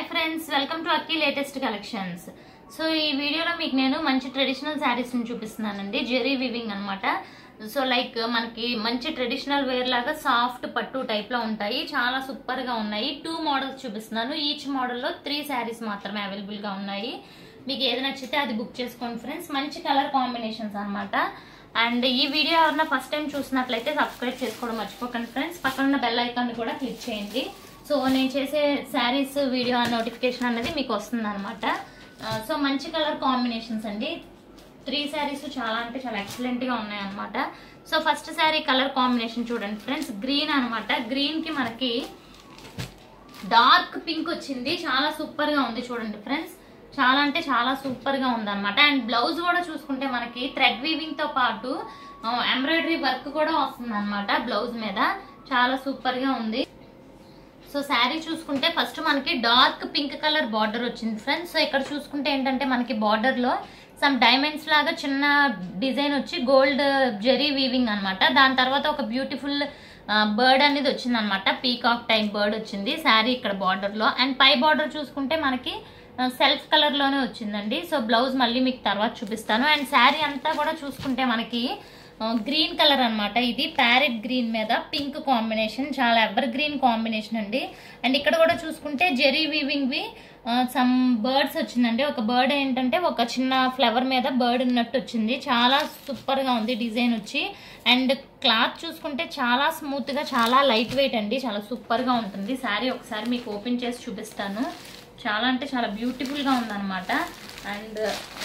friends welcome to Akki latest collections so ఈ వీడియోలో మీకు నేను మంచి ట్రెడిషనల్ శారీస్ని చూపిస్తున్నానండి జెరీ వివింగ్ అన్నమాట సో లైక్ మనకి మంచి ట్రెడిషనల్ వేర్ లాగా సాఫ్ట్ పట్టు టైప్లో ఉంటాయి చాలా సూపర్గా ఉన్నాయి టూ మోడల్స్ చూపిస్తున్నాను ఈచ్ మోడల్లో త్రీ శారీస్ మాత్రమే అవైలబుల్గా ఉన్నాయి మీకు ఏది నచ్చితే అది బుక్ చేసుకోండి ఫ్రెండ్స్ మంచి కలర్ కాంబినేషన్స్ అన్నమాట అండ్ ఈ వీడియో ఎవరన్నా ఫస్ట్ టైం చూసినట్లయితే సబ్స్క్రైబ్ చేసుకోవడం మర్చిపోకండి ఫ్రెండ్స్ పక్కన ఉన్న బెల్ ఐకాన్ కూడా క్లిక్ చేయండి సో నేను చేసే శారీస్ వీడియో నోటిఫికేషన్ అనేది మీకు వస్తుంది అనమాట సో మంచి కలర్ కాంబినేషన్స్ అండి త్రీ శారీస్ చాలా అంటే చాలా ఎక్సలెంట్గా ఉన్నాయి అనమాట so first sari colour combination చూడండి ఫ్రెండ్స్ గ్రీన్ అనమాట గ్రీన్కి మనకి డార్క్ పింక్ వచ్చింది చాలా సూపర్ గా ఉంది చూడండి ఫ్రెండ్స్ చాలా అంటే చాలా సూపర్ గా ఉంది అనమాట అండ్ బ్లౌజ్ కూడా చూసుకుంటే మనకి థ్రెడ్ వీవింగ్ తో పాటు ఎంబ్రాయిడరీ వర్క్ కూడా వస్తుంది అనమాట బ్లౌజ్ మీద చాలా సూపర్ గా ఉంది సో శారీ చూసుకుంటే ఫస్ట్ మనకి డార్క్ పింక్ కలర్ బార్డర్ వచ్చింది ఫ్రెండ్స్ సో ఇక్కడ చూసుకుంటే ఏంటంటే మనకి బార్డర్ లో సమ్ డైమండ్స్ లాగా చిన్న డిజైన్ వచ్చి గోల్డ్ జెరీ వీవింగ్ అన్నమాట దాని తర్వాత ఒక బ్యూటిఫుల్ బర్డ్ అనేది వచ్చింది అనమాట పీకాక్ టైప్ బర్డ్ వచ్చింది శారీ ఇక్కడ బార్డర్ లో అండ్ పై బార్డర్ చూసుకుంటే మనకి సెల్ఫ్ కలర్ లోనే వచ్చిందండి సో బ్లౌజ్ మళ్ళీ మీకు తర్వాత చూపిస్తాను అండ్ శారీ అంతా కూడా చూసుకుంటే మనకి గ్రీన్ కలర్ అన్నమాట ఇది ప్యారెట్ గ్రీన్ మీద పింక్ కాంబినేషన్ చాలా ఎవర్ గ్రీన్ కాంబినేషన్ అండి అండ్ ఇక్కడ కూడా చూసుకుంటే జెరీ వీవింగ్వి సమ్ బర్డ్స్ వచ్చిందండి ఒక బర్డ్ ఏంటంటే ఒక చిన్న ఫ్లవర్ మీద బర్డ్ ఉన్నట్టు వచ్చింది చాలా సూపర్గా ఉంది డిజైన్ వచ్చి అండ్ క్లాత్ చూసుకుంటే చాలా స్మూత్గా చాలా లైట్ వెయిట్ అండి చాలా సూపర్గా ఉంటుంది శారీ ఒకసారి మీకు ఓపెన్ చేసి చూపిస్తాను చాలా అంటే చాలా బ్యూటిఫుల్గా ఉందన్నమాట అండ్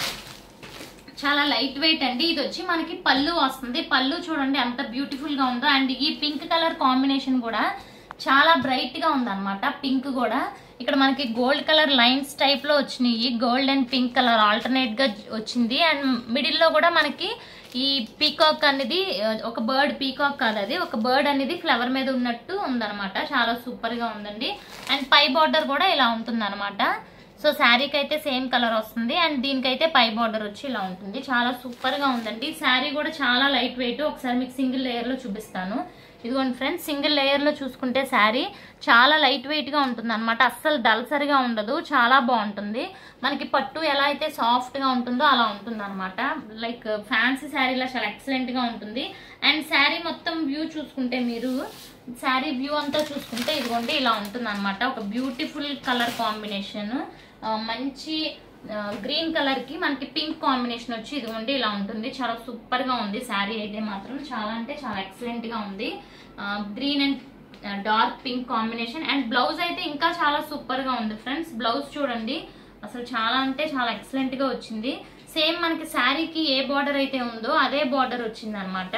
చాలా లైట్ వెయిట్ అండి ఇది వచ్చి మనకి పళ్ళు వస్తుంది పళ్ళు చూడండి ఎంత బ్యూటిఫుల్ గా ఉందో అండ్ ఈ పింక్ కలర్ కాంబినేషన్ కూడా చాలా బ్రైట్ గా ఉందన్నమాట పింక్ కూడా ఇక్కడ మనకి గోల్డ్ కలర్ లైన్స్ టైప్ లో వచ్చినాయి gold and pink colour alternate గా వచ్చింది అండ్ మిడిల్ లో కూడా మనకి ఈ పీకాక్ అనేది ఒక బర్డ్ పీకాక్ కాదు అది ఒక బర్డ్ అనేది ఫ్లవర్ మీద ఉన్నట్టు ఉందన్నమాట చాలా సూపర్ గా ఉందండి అండ్ పై బార్డర్ కూడా ఇలా ఉంటుంది సో శారీకి అయితే సేమ్ కలర్ వస్తుంది అండ్ దీనికైతే పై బార్డర్ వచ్చి ఇలా ఉంటుంది చాలా సూపర్ గా ఉందండి శారీ కూడా చాలా లైట్ వెయిట్ ఒకసారి మీకు సింగిల్ లేయర్ లో చూపిస్తాను ఇదిగోండి ఫ్రెండ్స్ సింగిల్ లేయర్ లో చూసుకుంటే శారీ చాలా లైట్ వెయిట్ గా ఉంటుంది అనమాట అస్సలు దల్సరిగా ఉండదు చాలా బాగుంటుంది మనకి పట్టు ఎలా అయితే సాఫ్ట్ గా ఉంటుందో అలా ఉంటుంది అనమాట లైక్ ఫ్యాన్సీ శారీలా చాలా ఎక్సలెంట్ గా ఉంటుంది అండ్ శారీ మొత్తం వ్యూ చూసుకుంటే మీరు శారీ వ్యూ అంతా చూసుకుంటే ఇదిగోండి ఇలా ఉంటుంది అనమాట ఒక బ్యూటిఫుల్ కలర్ కాంబినేషన్ మంచి గ్రీన్ కలర్ కి మనకి పింక్ కాంబినేషన్ వచ్చి ఇదిగోండి ఇలా ఉంటుంది చాలా సూపర్ గా ఉంది శారీ అయితే మాత్రం చాలా అంటే చాలా ఎక్సలెంట్ గా ఉంది green and dark pink combination and blouse అయితే ఇంకా చాలా సూపర్ గా ఉంది ఫ్రెండ్స్ బ్లౌజ్ చూడండి అసలు చాలా అంటే చాలా ఎక్సలెంట్ గా వచ్చింది సేమ్ మనకి శారీకి ఏ బార్డర్ అయితే ఉందో అదే బార్డర్ వచ్చింది అనమాట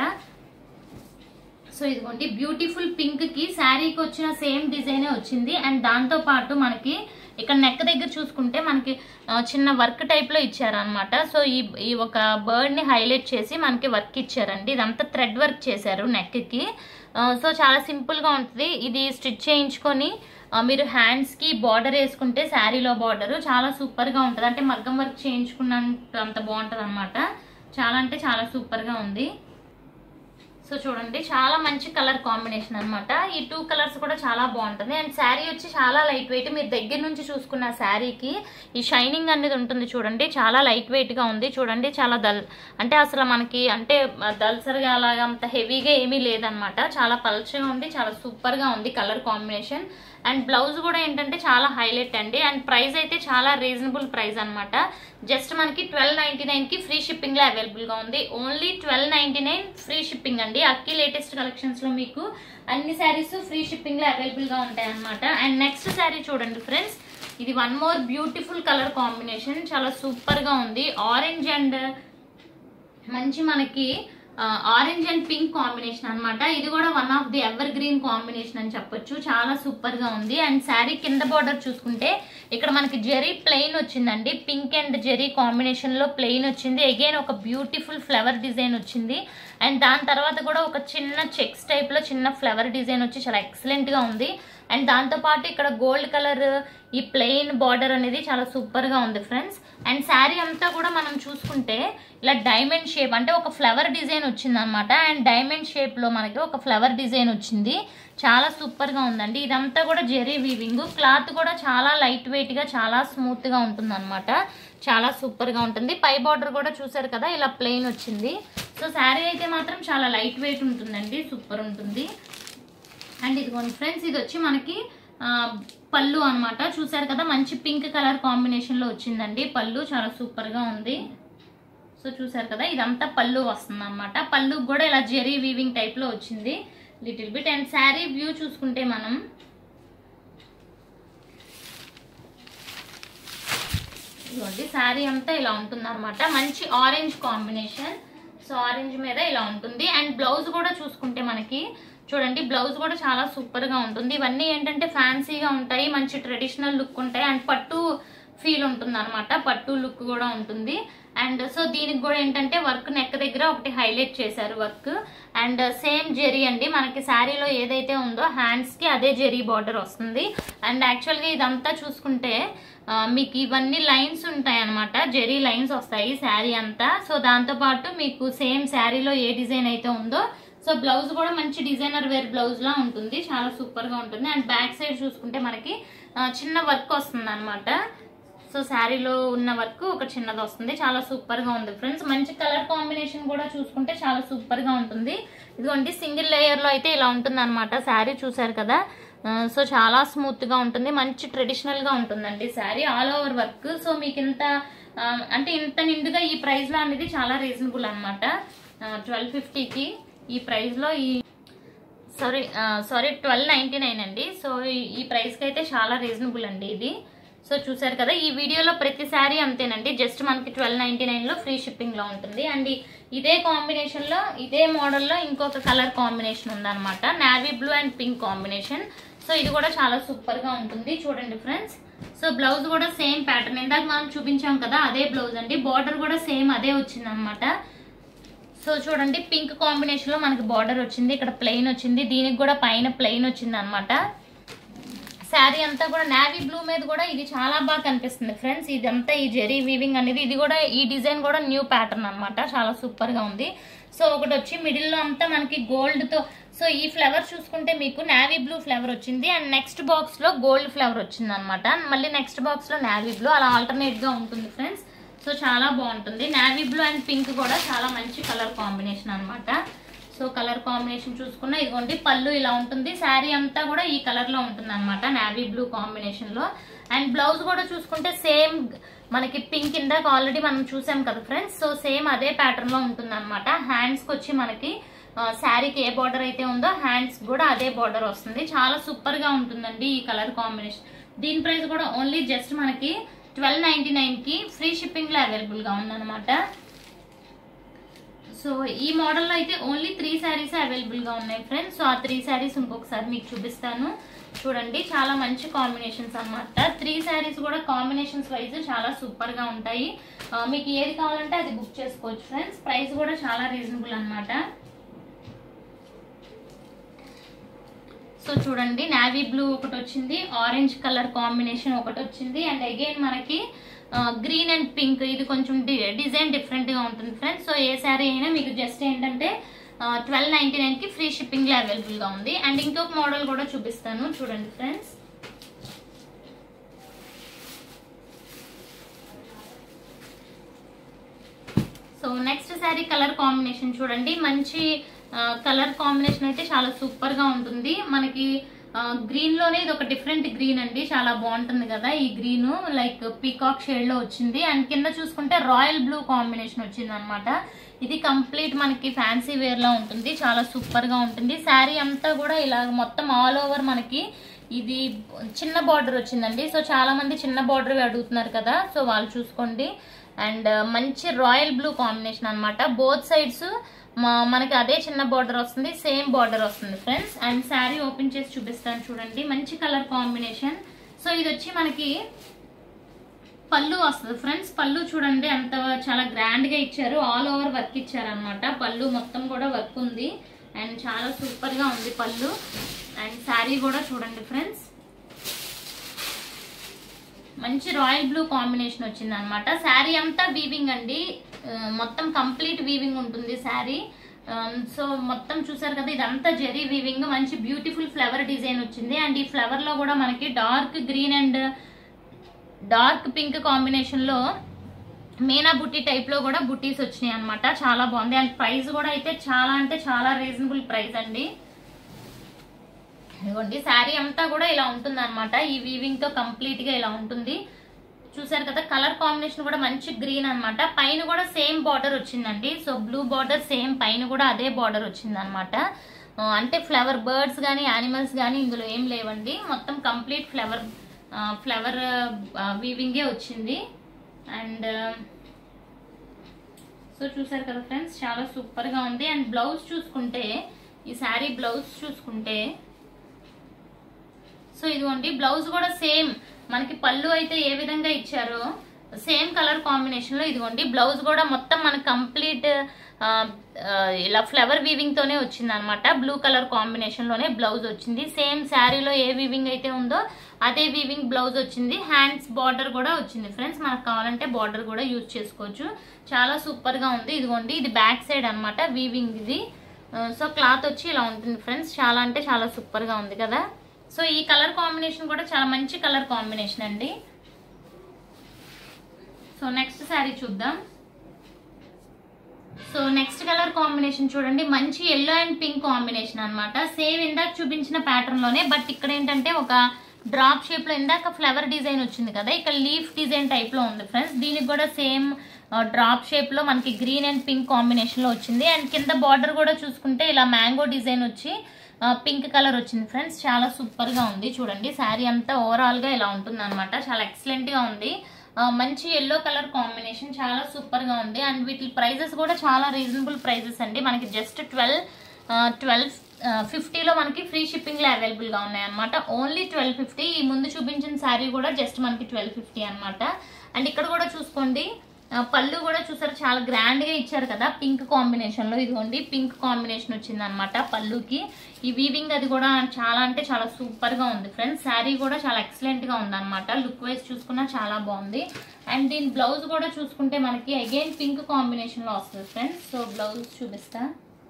సో ఇదిగోండి బ్యూటిఫుల్ పింక్ కి శారీకి వచ్చిన సేమ్ డిజైనే వచ్చింది అండ్ దాంతో పాటు మనకి ఇక్కడ నెక్ దగ్గర చూసుకుంటే మనకి చిన్న వర్క్ టైప్ లో ఇచ్చారనమాట సో ఈ ఈ ఒక బర్డ్ ని హైలైట్ చేసి మనకి వర్క్ ఇచ్చారండి ఇదంతా థ్రెడ్ వర్క్ చేశారు నెక్ కి సో చాలా సింపుల్ గా ఉంటుంది ఇది స్టిచ్ చేయించుకొని మీరు హ్యాండ్స్ కి బార్డర్ వేసుకుంటే శారీలో బార్డర్ చాలా సూపర్ గా ఉంటుంది అంటే మగ్గం వర్క్ చేయించుకున్నంత అంత బాగుంటుంది అనమాట చాలా అంటే చాలా సూపర్ గా ఉంది సో చూడండి చాలా మంచి కలర్ కాంబినేషన్ అనమాట ఈ టూ కలర్స్ కూడా చాలా బాగుంటుంది అండ్ శారీ వచ్చి చాలా లైట్ వెయిట్ మీరు దగ్గర నుంచి చూసుకున్న శారీకి ఈ షైనింగ్ అనేది ఉంటుంది చూడండి చాలా లైట్ వెయిట్ గా ఉంది చూడండి చాలా దల్ అంటే అసలు మనకి అంటే దల్సరిగా అలాగా అంత హెవీగా ఏమీ లేదనమాట చాలా పల్చగా ఉంది చాలా సూపర్ గా ఉంది కలర్ కాంబినేషన్ అండ్ బ్లౌజ్ కూడా ఏంటంటే చాలా హైలైట్ అండి అండ్ ప్రైస్ అయితే చాలా రీజనబుల్ ప్రైస్ అనమాట జస్ట్ మనకి ట్వెల్వ్ నైన్టీ నైన్కి ఫ్రీ షిప్పింగ్లో అవైలబుల్గా ఉంది only twelve ninety nine free shipping అండి అక్కి లేటెస్ట్ కలెక్షన్స్లో మీకు అన్ని శారీస్ ఫ్రీ షిప్పింగ్లో అవైలబుల్గా ఉంటాయి అనమాట అండ్ నెక్స్ట్ శారీ చూడండి ఫ్రెండ్స్ ఇది one more beautiful colour combination చాలా సూపర్గా ఉంది ఆరెంజ్ అండ్ మంచి మనకి ఆరెంజ్ అండ్ పింక్ కాంబినేషన్ అనమాట ఇది కూడా one of the evergreen combination అని చెప్పొచ్చు చాలా సూపర్ గా ఉంది అండ్ శారీ కింద బార్డర్ చూసుకుంటే ఇక్కడ మనకి జెరీ ప్లెయిన్ వచ్చిందండి పింక్ అండ్ జెరీ కాంబినేషన్ లో ప్లెయిన్ వచ్చింది అగైన్ ఒక బ్యూటిఫుల్ ఫ్లవర్ డిజైన్ వచ్చింది అండ్ దాని తర్వాత కూడా ఒక చిన్న చెక్స్ టైప్ లో చిన్న ఫ్లవర్ డిజైన్ వచ్చి చాలా ఎక్సలెంట్ గా ఉంది అండ్ దాంతోపాటు ఇక్కడ గోల్డ్ కలర్ ఈ ప్లెయిన్ బార్డర్ అనేది చాలా సూపర్గా ఉంది ఫ్రెండ్స్ అండ్ శారీ అంతా కూడా మనం చూసుకుంటే ఇలా డైమండ్ షేప్ అంటే ఒక ఫ్లవర్ డిజైన్ వచ్చింది అనమాట అండ్ డైమండ్ షేప్లో మనకి ఒక ఫ్లవర్ డిజైన్ వచ్చింది చాలా సూపర్ గా ఉందండి ఇదంతా కూడా జెరీ వీవింగ్ క్లాత్ కూడా చాలా లైట్ వెయిట్ గా చాలా స్మూత్ గా ఉంటుంది అనమాట చాలా సూపర్ గా ఉంటుంది పై బార్డర్ కూడా చూసారు కదా ఇలా ప్లెయిన్ వచ్చింది సో శారీ అయితే మాత్రం చాలా లైట్ వెయిట్ ఉంటుందండి సూపర్ ఉంటుంది అండ్ ఇదిగోండి ఫ్రెండ్స్ ఇది వచ్చి మనకి ఆ, పళ్ళు అన్నమాట చూసారు కదా మంచి పింక్ కలర్ కాంబినేషన్ లో వచ్చిందండి పళ్ళు చాలా సూపర్ గా ఉంది సో చూసారు కదా ఇదంతా పళ్ళు వస్తుంది అనమాట పళ్ళు కూడా ఇలా జెరీ వీవింగ్ టైప్ లో వచ్చింది little bit and sari view చూసుకుంటే మనం ఇదిగోండి శారీ అంతా ఇలా ఉంటుంది అనమాట మంచి ఆరెంజ్ కాంబినేషన్ సో ఆరెంజ్ మీద ఇలా ఉంటుంది అండ్ బ్లౌజ్ కూడా చూసుకుంటే మనకి చూడండి బ్లౌజ్ కూడా చాలా సూపర్ గా ఉంటుంది ఇవన్నీ ఏంటంటే ఫ్యాన్సీగా ఉంటాయి మంచి ట్రెడిషనల్ లుక్ ఉంటాయి అండ్ పట్టు ఫీల్ ఉంటుంది అనమాట పట్టు లుక్ కూడా ఉంటుంది అండ్ సో దీనికి కూడా ఏంటంటే వర్క్ నెక్ దగ్గర ఒకటి హైలైట్ చేశారు వర్క్ అండ్ సేమ్ జెరీ అండి మనకి శారీలో ఏదైతే ఉందో హ్యాండ్స్ కి అదే జెరీ బార్డర్ వస్తుంది అండ్ యాక్చువల్గా ఇదంతా చూసుకుంటే ఆ, మీకు ఇవన్నీ లైన్స్ ఉంటాయి అనమాట జెరీ లైన్స్ వస్తాయి శారీ అంతా సో దాంతో పాటు మీకు సేమ్ శారీలో ఏ డిజైన్ అయితే ఉందో సో బ్లౌజ్ కూడా మంచి డిజైనర్ వేర్ బ్లౌజ్ లా ఉంటుంది చాలా సూపర్ గా ఉంటుంది అండ్ బ్యాక్ సైడ్ చూసుకుంటే మనకి ఆ, చిన్న వర్క్ వస్తుంది అనమాట సో శారీలో ఉన్న వర్క్ ఒక చిన్నది వస్తుంది చాలా సూపర్ గా ఉంది ఫ్రెండ్స్ మంచి కలర్ కాంబినేషన్ కూడా చూసుకుంటే చాలా సూపర్ గా ఉంటుంది ఇదిగోండి సింగిల్ లేయర్ లో అయితే ఇలా ఉంటుంది అనమాట శారీ చూసారు కదా ఆ, సో చాలా స్మూత్ గా ఉంటుంది మంచి ట్రెడిషనల్ గా ఉంటుందండి sari all over work so మీకు ఇంత ఆ, అంటే ఇంత నిండుగా ఈ ప్రైస్ లో అనేది చాలా రీజనబుల్ అనమాట ట్వెల్వ్ ఫిఫ్టీకి ఈ ప్రైస్ లో ఈ sari sorry twelve ninety nine అండి సో ఈ- ఈ ప్రైస్కి అయితే చాలా రీజనబుల్ అండి ఇది సో చూసారు కదా ఈ వీడియోలో ప్రతి శారీ అంతేనండి జస్ట్ మనకి ట్వెల్వ్ నైంటీ నైన్లో ఫ్రీ షిప్పింగ్లో ఉంటుంది అండ్ ఈ- ఇదే కాంబినేషన్లో ఇదే మోడల్లో ఇంకొక కలర్ కాంబినేషన్ ఉందన్నమాట navy blue and pink combination so ఇది కూడా చాలా సూపర్గా ఉంటుంది చూడండి ఫ్రెండ్స్ సో బ్లౌజ్ కూడా సేమ్ ప్యాటర్న్ ఇందాక మనం చూపించాం కదా అదే బ్లౌజ్ అండి బార్డర్ కూడా సేమ్ అదే వచ్చిందనమాట సో చూడండి పింక్ కాంబినేషన్ లో మనకి బార్డర్ వచ్చింది ఇక్కడ ప్లెయిన్ వచ్చింది దీనికి కూడా పైన ప్లెయిన్ వచ్చింది అనమాట శారీ అంతా కూడా నావీ బ్లూ మీద కూడా ఇది చాలా బాగా కనిపిస్తుంది ఫ్రెండ్స్ ఇదంతా ఈ జెరీ వీవింగ్ అనేది ఇది కూడా ఈ డిజైన్ కూడా న్యూ ప్యాటర్న్ అన్నమాట చాలా సూపర్ గా ఉంది సో ఒకటి వచ్చి మిడిల్ లో అంతా మనకి గోల్డ్ తో సో ఈ ఫ్లవర్ చూసుకుంటే మీకు నావీ బ్లూ ఫ్లవర్ వచ్చింది అండ్ నెక్స్ట్ బాక్స్ లో గోల్డ్ ఫ్లవర్ వచ్చింది అనమాట మళ్ళీ నెక్స్ట్ బాక్స్ లో నావీ బ్లూ అలా ఆల్టర్నేట్ గా ఉంటుంది ఫ్రెండ్స్ సో చాలా బాగుంటుంది నావీ బ్లూ అండ్ పింక్ కూడా చాలా మంచి కలర్ కాంబినేషన్ అన్నమాట సో కలర్ కాంబినేషన్ చూసుకున్నా ఇదిగోండి పళ్ళు ఇలా ఉంటుంది శారీ అంతా కూడా ఈ కలర్ లో ఉంటుంది అనమాట నావీ బ్లూ కాంబినేషన్ లో అండ్ బ్లౌజ్ కూడా చూసుకుంటే సేమ్ మనకి పింక్ ఇందాక ఆల్రెడీ మనం చూసాం కదా ఫ్రెండ్స్ సో సేమ్ అదే ప్యాటర్న్ లో ఉంటుంది అనమాట హ్యాండ్స్ కి వచ్చి మనకి ఆ, శారీకి ఏ బార్డర్ అయితే ఉందో హ్యాండ్స్ కూడా అదే బార్డర్ వస్తుంది చాలా సూపర్ గా ఉంటుందండి ఈ కలర్ కాంబినేషన్ దీని ప్రైస్ కూడా ఓన్లీ జస్ట్ మనకి ట్వెల్వ్ నైన్టీ నైన్ కి ఫ్రీ షిప్పింగ్ లో అవైలబుల్ గా ఉందన్నమాట సో ఈ మోడల్లో అయితే ఓన్లీ త్రీ శారీస్ అవైలబుల్ గా ఉన్నాయి ఫ్రెండ్స్ సో ఆ త్రీ శారీస్ ఇంకొకసారి మీకు చూపిస్తాను చూడండి చాలా మంచి కాంబినేషన్స్ అన్నమాట త్రీ శారీస్ కూడా కాంబినేషన్స్ వైజ్ చాలా సూపర్ గా ఉంటాయి ఆ, మీకు ఏది కావాలంటే అది బుక్ చేసుకోవచ్చు ఫ్రెండ్స్ ప్రైస్ కూడా చాలా రీజనబుల్ అన్నమాట సో చూడండి నావీ బ్లూ ఒకటి వచ్చింది ఆరెంజ్ కలర్ కాంబినేషన్ ఒకటి వచ్చింది అండ్ అగైన్ మనకి గ్రీన్ అండ్ పింక్ ఇది కొంచెం డి- డిజైన్ డిఫరెంట్ గా ఉంటుంది ఫ్రెండ్స్ సో ఏ శారీ అయినా మీకు జస్ట్ ఏంటంటే ట్వెల్వ్ నైన్టీ నైన్ కి ఫ్రీ షిప్పింగ్ లో అవైలబుల్ గా ఉంది అండ్ ఇంకొక మోడల్ కూడా చూపిస్తాను చూడండి friends so next sari colour combination చూడండి మంచి కలర్ కాంబినేషన్ అయితే చాలా సూపర్ గా ఉంటుంది మనకి గ్రీన్ లోనే ఇది ఒక డిఫరెంట్ గ్రీన్ అండి చాలా బాగుంటుంది కదా ఈ గ్రీన్ లైక్ పీకాక్ షేడ్ లో వచ్చింది అండ్ కింద చూసుకుంటే రాయల్ బ్లూ కాంబినేషన్ వచ్చింది అనమాట ఇది కంప్లీట్ మనకి ఫ్యాన్సీ వేర్ లో ఉంటుంది చాలా సూపర్ గా ఉంటుంది శారీ అంతా కూడా ఇలా మొత్తం ఆల్ ఓవర్ మనకి ఇది చిన్న బార్డర్ వచ్చిందండి సో చాలా మంది చిన్న బార్డర్ అడుగుతున్నారు కదా సో వాళ్ళు చూసుకోండి అండ్ మంచి రాయల్ బ్లూ కాంబినేషన్ అన్నమాట బోత్ సైడ్స్ మనకి అదే చిన్న బార్డర్ వస్తుంది సేమ్ బార్డర్ వస్తుంది ఫ్రెండ్స్ అండ్ శారీ ఓపెన్ చేసి చూపిస్తాను చూడండి మంచి కలర్ కాంబినేషన్ సో ఇది వచ్చి మనకి పళ్ళు వస్తుంది ఫ్రెండ్స్ పళ్ళు చూడండి అంత చాలా గ్రాండ్ గా ఇచ్చారు ఆల్ ఓవర్ వర్క్ ఇచ్చారు అనమాట పళ్ళు మొత్తం కూడా వర్క్ ఉంది అండ్ చాలా సూపర్ గా ఉంది పళ్ళు అండ్ శారీ కూడా చూడండి ఫ్రెండ్స్ మంచి రాయల్ బ్లూ కాంబినేషన్ వచ్చింది అనమాట శారీ అంతా వీవింగ్ అండి ఆ, మొత్తం కంప్లీట్ వీవింగ్ ఉంటుంది శారీ సో మొత్తం చూసారు కదా ఇదంతా జెరీ వీవింగ్ మంచి బ్యూటిఫుల్ ఫ్లవర్ డిజైన్ వచ్చింది అండ్ ఈ ఫ్లవర్ లో కూడా మనకి dark green and dark pink combination లో మీనా బుట్టి టైప్ లో కూడా బుట్టీస్ వచ్చినాయి అన్నమాట చాలా బాగుంది అండ్ ప్రైస్ కూడా అయితే చాలా అంటే చాలా రీజనబుల్ ప్రైస్ అండి ఇదిగోండి శారీ అంతా కూడా ఇలా ఉంటుంది అనమాట ఈ వీవింగ్ తో కంప్లీట్ గా ఇలా ఉంటుంది చూసారు కదా కలర్ కాంబినేషన్ కూడా మంచి గ్రీన్ అన్నమాట పైన కూడా సేమ్ బార్డర్ వచ్చిందండి సో బ్లూ బార్డర్ సేమ్ పైన కూడా అదే బార్డర్ వచ్చింది అనమాట అంటే ఫ్లవర్ బర్డ్స్ కానీ యానిమల్స్ కానీ ఇందులో ఏం లేవండి మొత్తం కంప్లీట్ ఫ్లవర్ ఫ్లవర్ వీవింగే వచ్చింది అండ్ సో చూసారు కదా ఫ్రెండ్స్ చాలా సూపర్ గా ఉంది అండ్ బ్లౌజ్ చూసుకుంటే ఈ శారీ బ్లౌజ్ చూసుకుంటే సో ఇదిగోండి బ్లౌజ్ కూడా సేమ్ మనకి పళ్ళు అయితే ఏ విధంగా ఇచ్చారో సేమ్ కలర్ కాంబినేషన్ లో ఇదిగోండి బ్లౌజ్ కూడా మొత్తం మనకి కంప్లీట్ ఇలా ఫ్లవర్ వీవింగ్ తోనే వచ్చింది అనమాట బ్లూ కలర్ కాంబినేషన్ లోనే బ్లౌజ్ వచ్చింది సేమ్ శారీలో ఏ వీవింగ్ అయితే ఉందో అదే వీవింగ్ బ్లౌజ్ వచ్చింది హ్యాండ్స్ బార్డర్ కూడా వచ్చింది ఫ్రెండ్స్ మనకు కావాలంటే బార్డర్ కూడా యూజ్ చేసుకోవచ్చు చాలా సూపర్ గా ఉంది ఇదిగోండి ఇది బ్యాక్ సైడ్ అన్నమాట వీవింగ్ ఇది సో క్లాత్ వచ్చి ఇలా ఉంటుంది ఫ్రెండ్స్ చాలా అంటే చాలా సూపర్ గా ఉంది కదా సో ఈ కలర్ కాంబినేషన్ కూడా చాలా మంచి కలర్ కాంబినేషన్ అండి సో నెక్స్ట్ శారీ చూద్దాం సో నెక్స్ట్ కలర్ కాంబినేషన్ చూడండి మంచి ఎల్లో అండ్ పింక్ కాంబినేషన్ అన్నమాట సేమ్ ఇందాక చూపించిన ప్యాటర్న్ లోనే బట్ ఇక్కడ ఏంటంటే ఒక డ్రాప్ షేప్ లో ఇందాక ఫ్లవర్ డిజైన్ వచ్చింది కదా ఇక్కడ లీఫ్ డిజైన్ టైప్ లో ఉంది ఫ్రెండ్స్ దీనికి కూడా సేమ్ డ్రాప్ షేప్ లో మనకి గ్రీన్ అండ్ పింక్ కాంబినేషన్ లో వచ్చింది అండ్ కింద బార్డర్ కూడా చూసుకుంటే ఇలా మ్యాంగో డిజైన్ వచ్చి పింక్ కలర్ వచ్చింది ఫ్రెండ్స్ చాలా సూపర్ గా ఉంది చూడండి శారీ అంతా ఓవరాల్ గా ఇలా ఉంటుంది అనమాట చాలా ఎక్సలెంట్ గా ఉంది ఆ, మంచి ఎల్లో కలర్ కాంబినేషన్ చాలా సూపర్ గా ఉంది అండ్ వీటి ప్రైజెస్ కూడా చాలా రీజనబుల్ ప్రైజెస్ అండి మనకి జస్ట్ ట్వెల్వ్ ట్వెల్వ్ ఫిఫ్టీలో మనకి ఫ్రీ షిప్పింగ్ లో అవైలబుల్ గా ఉన్నాయి అనమాట ఓన్లీ ట్వెల్వ్ ఫిఫ్టీ ఈ ముందు చూపించిన శారీ కూడా జస్ట్ మనకి ట్వెల్వ్ ఫిఫ్టీ అనమాట అండ్ ఇక్కడ కూడా చూసుకోండి ఆ, పళ్ళు కూడా చూసారు చాలా గ్రాండ్ గా ఇచ్చారు కదా పింక్ కాంబినేషన్ లో ఇదిగోండి పింక్ కాంబినేషన్ వచ్చింది అనమాట పళ్ళుకి ఈ వీవింగ్ అది కూడా చాలా అంటే చాలా సూపర్ గా ఉంది ఫ్రెండ్స్ శారీ కూడా చాలా ఎక్సలెంట్ గా ఉంది అనమాట లుక్ వైజ్ చూసుకున్నా చాలా బాగుంది అండ్ దీని బ్లౌజ్ కూడా చూసుకుంటే మనకి అగైన్ పింక్ కాంబినేషన్ లో వస్తుంది ఫ్రెండ్స్ సో బ్లౌజ్ చూపిస్తా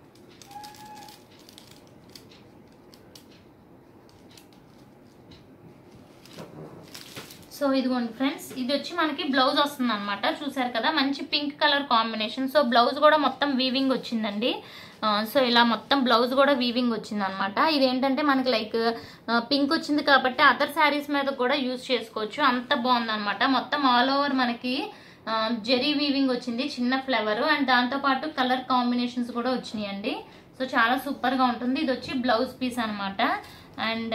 సో ఇదిగోండి ఫ్రెండ్స్ ఇది వచ్చి మనకి బ్లౌజ్ వస్తుంది అనమాట చూసారు కదా మంచి pink colour combination so blouse కూడా మొత్తం వీవింగ్ వచ్చిందండి ఆ, సో ఇలా మొత్తం బ్లౌజ్ కూడా వీవింగ్ వచ్చింది అనమాట ఇదేంటంటే మనకి లైక్ పింక్ వచ్చింది కాబట్టి అదర్ శారీస్ మీద కూడా యూజ్ చేసుకోవచ్చు అంత బాగుంది అనమాట మొత్తం ఆల్ ఓవర్ మనకి జెరీ వీవింగ్ వచ్చింది చిన్న ఫ్లవర్ అండ్ దాంతో పాటు కలర్ కాంబినేషన్స్ కూడా వచ్చినాయండి సో చాలా సూపర్ గా ఉంటుంది ఇది వచ్చి బ్లౌజ్ పీస్ అన్నమాట అండ్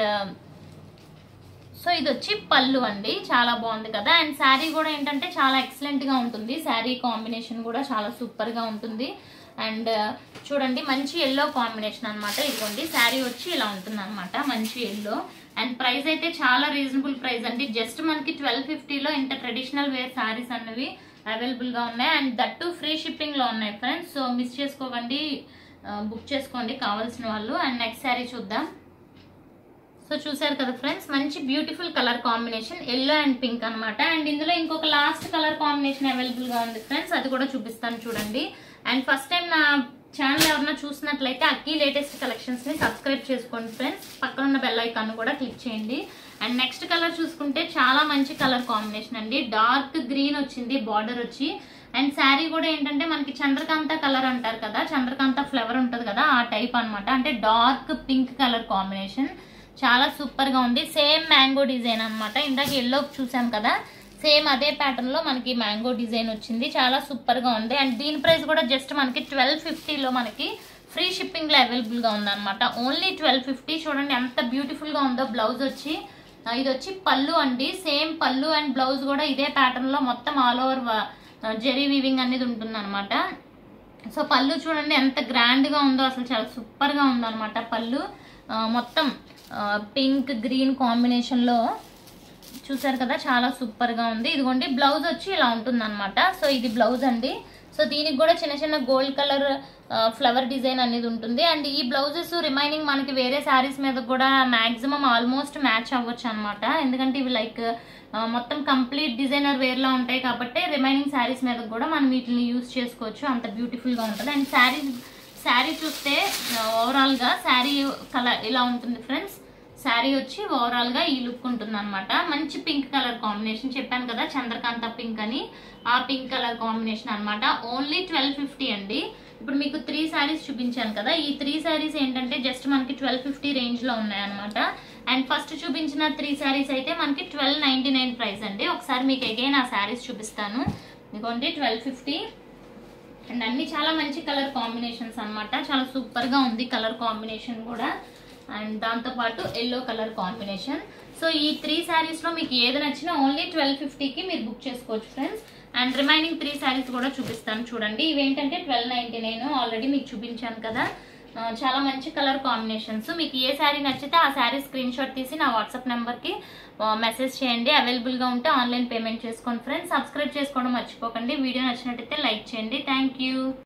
సో ఇది వచ్చి పళ్ళు అండి చాలా బాగుంది కదా అండ్ శారీ కూడా ఏంటంటే చాలా ఎక్సలెంట్ గా ఉంటుంది శారీ కాంబినేషన్ కూడా చాలా సూపర్ గా ఉంటుంది అండ్ చూడండి మంచి ఎల్లో కాంబినేషన్ అన్నమాట ఇదిగోండి శారీ వచ్చి ఇలా ఉంటుంది అనమాట మంచి ఎల్లో అండ్ ప్రైస్ అయితే చాలా రీజనబుల్ ప్రైస్ అండి జస్ట్ మనకి ట్వెల్వ్ ఫిఫ్టీలో ఇంత ట్రెడిషనల్ వేర్ శారీస్ అనేవి అవైలబుల్ గా ఉన్నాయి అండ్ దట్టు ఫ్రీ షిప్పింగ్ లో ఉన్నాయి ఫ్రెండ్స్ సో మిస్ చేసుకోకండి బుక్ చేసుకోండి కావాల్సిన వాళ్ళు అండ్ నెక్స్ట్ శారీ చూద్దాం సో చూసారు కదా ఫ్రెండ్స్ మంచి beautiful colour combination yellow and pink అన్నమాట అండ్ ఇందులో ఇంకొక లాస్ట్ కలర్ కాంబినేషన్ అవైలబుల్ గా ఉంది ఫ్రెండ్స్ అది కూడా చూపిస్తాను చూడండి అండ్ ఫస్ట్ టైం నా ఛానల్ ఎవరైనా చూసినట్లయితే అక్కీ లేటెస్ట్ కలెక్షన్స్ ని సబ్స్క్రైబ్ చేసుకోండి ఫ్రెండ్స్ పక్కన ఉన్న బెల్ ఐకాన్ కూడా క్లిక్ చేయండి అండ్ నెక్స్ట్ కలర్ చూసుకుంటే చాలా మంచి కలర్ కాంబినేషన్ అండి డార్క్ గ్రీన్ వచ్చింది బార్డర్ వచ్చి అండ్ శారీ కూడా ఏంటంటే మనకి చంద్రకాంత కలర్ అంటారు కదా చంద్రకాంత ఫ్లవర్ ఉంటది కదా ఆ టైప్ అన్నమాట అంటే డార్క్ పింక్ కలర్ కాంబినేషన్ చాలా సూపర్ గా ఉంది సేమ్ మ్యాంగో డిజైన్ అన్నమాట ఇందాక ఎల్లో చూసాం కదా సేమ్ అదే ప్యాటర్న్ లో మనకి మ్యాంగో డిజైన్ వచ్చింది చాలా సూపర్ గా ఉంది అండ్ దీని ప్రైస్ కూడా జస్ట్ మనకి ట్వెల్వ్ ఫిఫ్టీలో మనకి ఫ్రీ షిప్పింగ్ లో అవైలబుల్ గా ఉందన్నమాట ఓన్లీ ట్వెల్వ్ ఫిఫ్టీ చూడండి ఎంత బ్యూటిఫుల్ గా ఉందో బ్లౌజ్ వచ్చి ఆ, ఇది వచ్చి పళ్ళు అండి సేమ్ పళ్ళు అండ్ బ్లౌజ్ కూడా ఇదే ప్యాటర్న్ లో మొత్తం ఆల్ ఓవర్ జెరీ వీవింగ్ అనేది ఉంటుంది అనమాట సో పళ్ళు చూడండి ఎంత గ్రాండ్ గా ఉందో అసలు చాలా సూపర్ గా ఉందో అనమాట పళ్ళు ఆ, మొత్తం పింక్ గ్రీన్ కాంబినేషన్ లో చూసారు కదా చాలా సూపర్ గా ఉంది ఇదిగోండి బ్లౌజ్ వచ్చి ఇలా ఉంటుంది అనమాట సో ఇది బ్లౌజ్ అండి సో దీనికి కూడా చిన్న చిన్న గోల్డ్ కలర్ ఫ్లవర్ డిజైన్ అనేది ఉంటుంది అండ్ ఈ బ్లౌజెస్ రిమైనింగ్ మనకి వేరే శారీస్ మీద కూడా మాక్సిమం ఆల్మోస్ట్ మ్యాచ్ అవ్వచ్చు అనమాట ఎందుకంటే ఇవి లైక్ మొత్తం కంప్లీట్ డిజైనర్ వేర్ లా ఉంటాయి కాబట్టి రిమైనింగ్ శారీస్ మీద కూడా మనం వీటిని యూస్ చేసుకోవచ్చు అంత బ్యూటిఫుల్ గా ఉంటుంది అండ్ శారీ శారీ చూస్తే ఓవరాల్ గా శారీ కలర్ ఇలా ఉంటుంది ఫ్రెండ్స్ శారీ వచ్చి ఓవరాల్ గా ఈ లుక్ ఉంటుంది అనమాట మంచి పింక్ కలర్ కాంబినేషన్ చెప్పాను కదా చంద్రకాంత పింక్ అని ఆ పింక్ కలర్ కాంబినేషన్ అన్నమాట ఓన్లీ ట్వెల్వ్ ఫిఫ్టీ అండి ఇప్పుడు మీకు త్రీ శారీస్ చూపించాను కదా ఈ త్రీ శారీస్ ఏంటంటే జస్ట్ మనకి ట్వెల్వ్ ఫిఫ్టీ రేంజ్ లో ఉన్నాయన్నమాట అండ్ ఫస్ట్ చూపించిన త్రీ శారీస్ అయితే మనకి ట్వెల్వ్ నైన్టీ నైన్ ప్రైస్ అండి ఒకసారి మీకు అగైన్ ఆ శారీస్ చూపిస్తాను ఇదిగోండి ట్వెల్వ్ ఫిఫ్టీ అండ్ అన్ని చాలా మంచి కలర్ కాంబినేషన్స్ అన్నమాట చాలా సూపర్ గా ఉంది కలర్ కాంబినేషన్ కూడా అండ్ దాంతో పాటు ఎల్లో కలర్ కాంబినేషన్ సో ఈ త్రీ శారీస్ లో మీకు ఏది నచ్చినా ఓన్లీ ట్వెల్వ్ ఫిఫ్టీకి మీరు బుక్ చేసుకోవచ్చు friends and remaining three saris కూడా చూపిస్తాను చూడండి ఇవేంటంటే ట్వెల్వ్ నైన్టీ నైన్ ఆల్రెడీ మీకు చూపించాను కదా ఆ, చాలా మంచి కలర్ కాంబినేషన్స్ మీకు ఏ శారీ నచ్చితే ఆ శారీ స్క్రీన్ షాట్ తీసి నా వాట్సాప్ నెంబర్కి మెసేజ్ చేయండి అవైలబుల్గా ఉంటే ఆన్లైన్ పేమెంట్ చేసుకోండి ఫ్రెండ్స్ సబ్స్క్రైబ్ చేసుకోవడం మర్చిపోకండి వీడియో నచ్చినట్టయితే లైక్ చేయండి థ్యాంక్ యూ